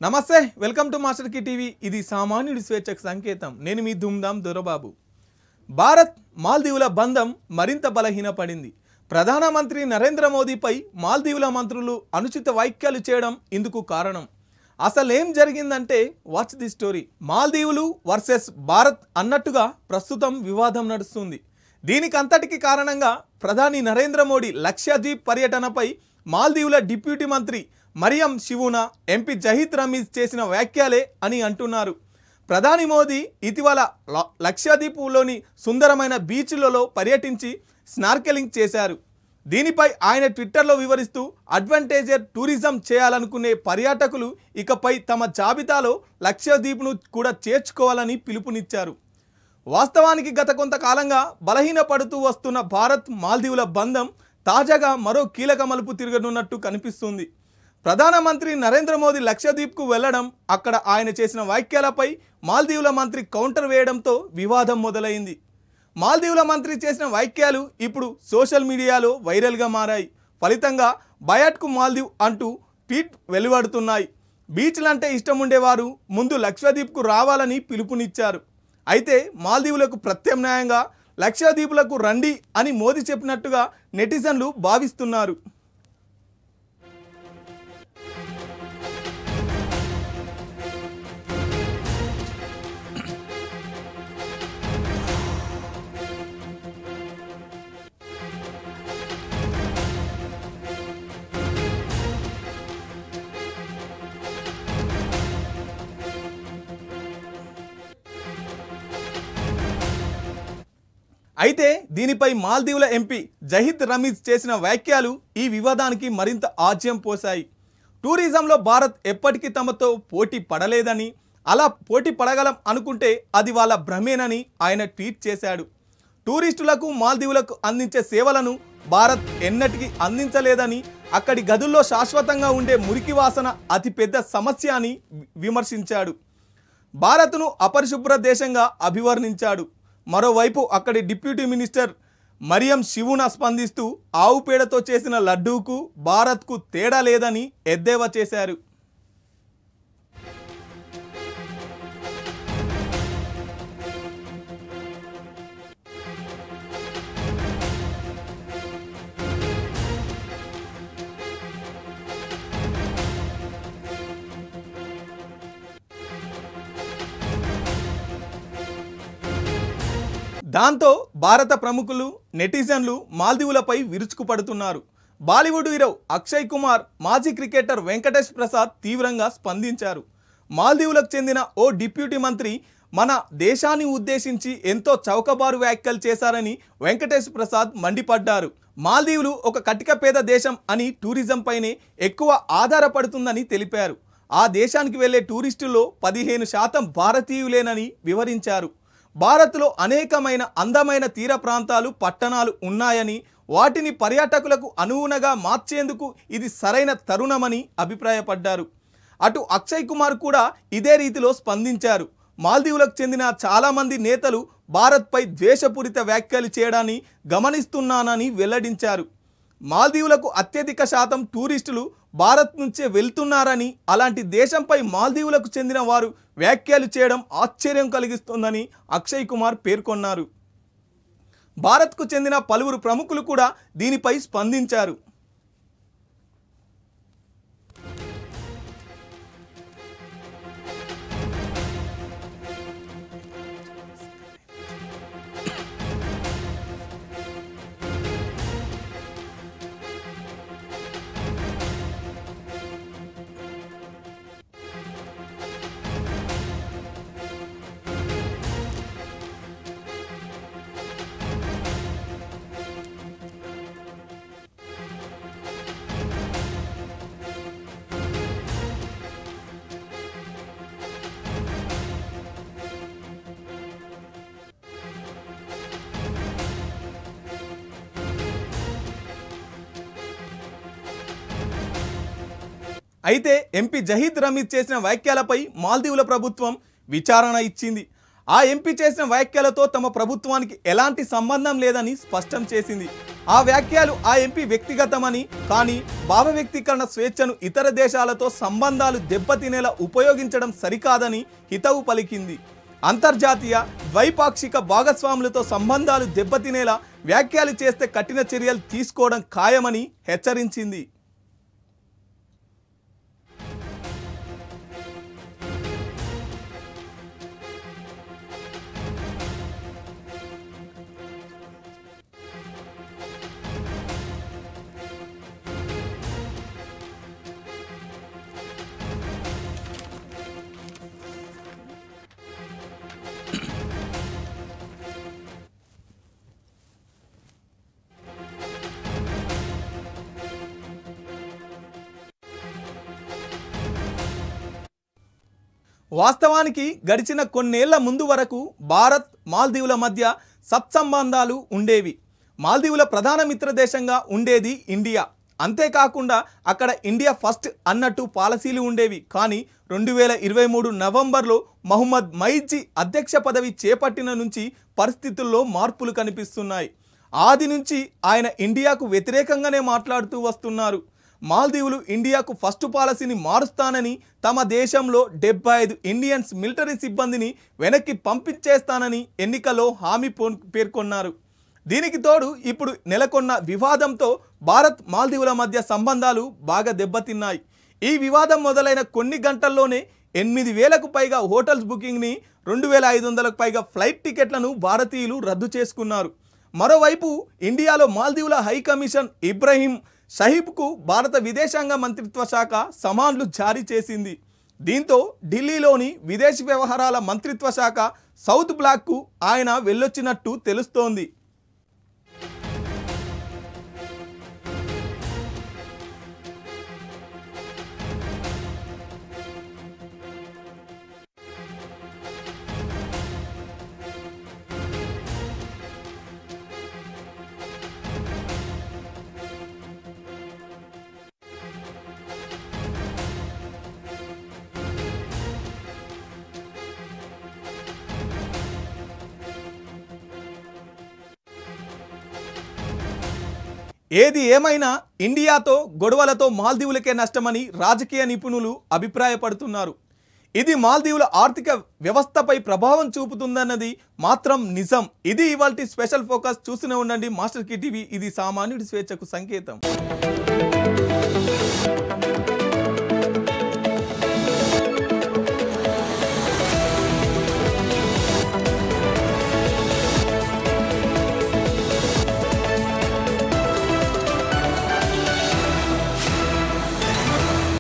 నమస్తే welcome to master key TV ఇది సామాన్యుడి స్వేచ్ఛకు సంకేతం నేను మీ ధూమ్ధామ్ దొరబాబు భారత్ మాల్దీవుల బంధం మరింత బలహీనపడింది ప్రధానమంత్రి నరేంద్ర మోదీపై మాల్దీవుల మంత్రులు అనుచిత వ్యాఖ్యలు చేయడం ఇందుకు కారణం అసలేం జరిగిందంటే వాచ్ ది స్టోరీ మాల్దీవులు వర్సెస్ భారత్ అన్నట్టుగా ప్రస్తుతం వివాదం నడుస్తుంది దీనికంతటికి కారణంగా ప్రధాని నరేంద్ర మోడీ లక్షద్వీప్ పర్యటనపై మాల్దీవుల డిప్యూటీ మంత్రి మరియం శివునా ఎంపీ జహీద్ రమీజ్ చేసిన వ్యాఖ్యలే అని అంటున్నారు ప్రధాని మోదీ ఇటీవల ల- లక్షద్వీప్లోని సుందరమైన బీచ్లలో పర్యటించి స్నార్కెలింగ్ చేశారు దీనిపై ఆయన ట్విట్టర్లో వివరిస్తూ అడ్వాంటేజర్ టూరిజం చేయాలనుకునే పర్యాటకులు ఇకపై తమ జాబితాలో లక్షద్వీప్ను కూడా చేర్చుకోవాలని పిలుపునిచ్చారు వాస్తవానికి గత కొంతకాలంగా బలహీనపడుతూ వస్తున్న భారత్ మాల్దీవుల బంధం తాజాగా మరో కీలక మలుపు తిరగనున్నట్టు కనిపిస్తుంది ప్రధానమంత్రి నరేంద్ర మోదీ లక్షద్వీప్కు వెళ్లడం అక్కడ ఆయన చేసిన వ్యాఖ్యలపై మాల్దీవుల మంత్రి కౌంటర్ వేయడంతో వివాదం మొదలైంది మాల్దీవుల మంత్రి చేసిన వ్యాఖ్యలు ఇప్పుడు సోషల్ మీడియాలో వైరల్గా మారాయి ఫలితంగా బయాట్కు మాల్దీవ్ అంటూ ట్వీట్ వెలువడుతున్నాయి బీచ్లంటే ఇష్టం ఉండేవారు ముందు లక్షద్వీప్కు రావాలని పిలుపునిచ్చారు అయితే మాల్దీవులకు ప్రత్యామ్నాయంగా లక్షద్వీపులకు రండి అని మోదీ చెప్పినట్టుగా నెటిజన్లు భావిస్తున్నారు అయితే దీనిపై మాల్దీవుల ఎంపీ జహిద్ రమీజ్ చేసిన వ్యాఖ్యలు ఈ వివాదానికి మరింత ఆజ్యం పోశాయి టూరిజంలో భారత్ ఎప్పటికీ తమతో పోటీ పడలేదని అలా పోటీ పడగలం అనుకుంటే అది వాళ్ళ భ్రమేనని ఆయన ట్వీట్ చేశాడు టూరిస్టులకు మాల్దీవులకు అందించే సేవలను భారత్ ఎన్నటికీ అందించలేదని అక్కడి గదుల్లో శాశ్వతంగా ఉండే మురికి వాసన అతిపెద్ద సమస్య అని విమర్శించాడు భారత్ను అపరిశుభ్ర దేశంగా అభివర్ణించాడు మరోవైపు అక్కడి డిప్యూటీ మినిస్టర్ మరియం శివున స్పందిస్తూ ఆవు పేడతో చేసిన లడ్డూకు భారత్కు తేడా లేదని ఎద్దేవా చేశారు దాంతో భారత ప్రముఖులు నెటిజన్లు మాల్దీవులపై విరుచుకుపడుతున్నారు బాలీవుడ్ హీరో అక్షయ్ కుమార్ మాజీ క్రికెటర్ వెంకటేష్ ప్రసాద్ తీవ్రంగా స్పందించారు మాల్దీవులకు చెందిన ఓ డిప్యూటీ మంత్రి మన దేశాన్ని ఉద్దేశించి ఎంతో చౌకబారు వ్యాఖ్యలు చేశారని వెంకటేష్ ప్రసాద్ మండిపడ్డారు మాల్దీవులు ఒక కటిక పేద దేశం అని టూరిజం పైనే ఎక్కువ ఆధారపడుతుందని తెలిపారు ఆ దేశానికి వెళ్లే టూరిస్టుల్లో పదిహేను శాతం భారతీయులేనని వివరించారు భారత్లో అనేకమైన అందమైన తీర ప్రాంతాలు పట్టణాలు ఉన్నాయని వాటిని పర్యాటకులకు అనువునగా మార్చేందుకు ఇది సరైన తరుణమని అభిప్రాయపడ్డారు అటు అక్షయ్ కుమార్ కూడా ఇదే రీతిలో స్పందించారు మాల్దీవులకు చెందిన చాలామంది నేతలు భారత్పై ద్వేషపూరిత వ్యాఖ్యలు చేయడాన్ని గమనిస్తున్నానని వెల్లడించారు మాల్దీవులకు అత్యధిక శాతం టూరిస్టులు భారత్ నుంచే వెళ్తున్నారని అలాంటి దేశంపై మాల్దీవులకు చెందిన వారు వ్యాఖ్యలు చేయడం ఆశ్చర్యం కలిగిస్తోందని అక్షయ్ కుమార్ పేర్కొన్నారు భారత్కు చెందిన పలువురు ప్రముఖులు కూడా దీనిపై స్పందించారు అయితే ఎంపీ జహీద్ రమీద్ చేసిన వ్యాఖ్యలపై మాల్దీవుల ప్రభుత్వం విచారణ ఇచ్చింది ఆ ఎంపీ చేసిన వ్యాఖ్యలతో తమ ప్రభుత్వానికి ఎలాంటి సంబంధం లేదని స్పష్టం చేసింది ఆ వ్యాఖ్యలు ఆ ఎంపీ వ్యక్తిగతమని కానీ భావ వ్యక్తీకరణ స్వేచ్ఛను ఇతర దేశాలతో సంబంధాలు దెబ్బతినేలా ఉపయోగించడం సరికాదని హితవు పలికింది అంతర్జాతీయ ద్వైపాక్షిక భాగస్వాములతో సంబంధాలు దెబ్బతినేలా వ్యాఖ్యలు చేస్తే కఠిన చర్యలు తీసుకోవడం ఖాయమని హెచ్చరించింది వాస్తవానికి గడిచిన కొన్నేళ్ల ముందు వరకు భారత్ మాల్దీవుల మధ్య సత్సంబంధాలు ఉండేవి మాల్దీవుల ప్రధాన మిత్ర దేశంగా ఉండేది ఇండియా అంతేకాకుండా అక్కడ ఇండియా ఫస్ట్ అన్నట్టు పాలసీలు ఉండేవి కానీ రెండు వేల ఇరవై మూడు నవంబర్లో మహమ్మద్ మైజీ అధ్యక్ష పదవి చేపట్టిన నుంచి పరిస్థితుల్లో మార్పులు కనిపిస్తున్నాయి ఆది నుంచి ఆయన ఇండియాకు వ్యతిరేకంగానే మాట్లాడుతూ వస్తున్నారు మాల్దీవులు ఇండియాకు ఫస్ట్ పాలసీని మారుస్తానని తమ దేశంలో డెబ్బై ఐదు ఇండియన్స్ మిలిటరీ సిబ్బందిని వెనక్కి పంపించేస్తానని ఎన్నికల్లో హామీ పో- పేర్కొన్నారు దీనికి తోడు ఇప్పుడు నెలకొన్న వివాదంతో భారత్ మాల్దీవుల మధ్య సంబంధాలు బాగా దెబ్బతిన్నాయి ఈ వివాదం మొదలైన కొన్ని గంటల్లోనే ఎనిమిది వేలకు పైగా హోటల్స్ బుకింగ్ని రెండు వేల ఐదు వందలకు పైగా ఫ్లైట్ టికెట్లను భారతీయులు రద్దు చేసుకున్నారు మరోవైపు ఇండియాలో మాల్దీవుల హై కమిషన్ ఇబ్రహీం షహీబ్కు భారత విదేశాంగ మంత్రిత్వ శాఖ సమాన్లు జారీ చేసింది దీంతో ఢిల్లీలోని విదేశీ వ్యవహారాల మంత్రిత్వ శాఖ సౌత్ బ్లాక్కు ఆయన వెళ్ళొచ్చినట్టు తెలుస్తోంది ఏది ఏమైనా ఇండియాతో గొడవలతో మాల్దీవులకే నష్టమని రాజకీయ నిపుణులు అభిప్రాయపడుతున్నారు ఇది మాల్దీవుల ఆర్థిక వ్యవస్థపై ప్రభావం చూపుతుందన్నది మాత్రం నిజం ఇది ఇవాల్టి స్పెషల్ ఫోకస్ చూస్తూనే ఉండండి మాస్టర్ కి టీవీ ఇది సామాన్యుడి స్వేచ్ఛకు సంకేతం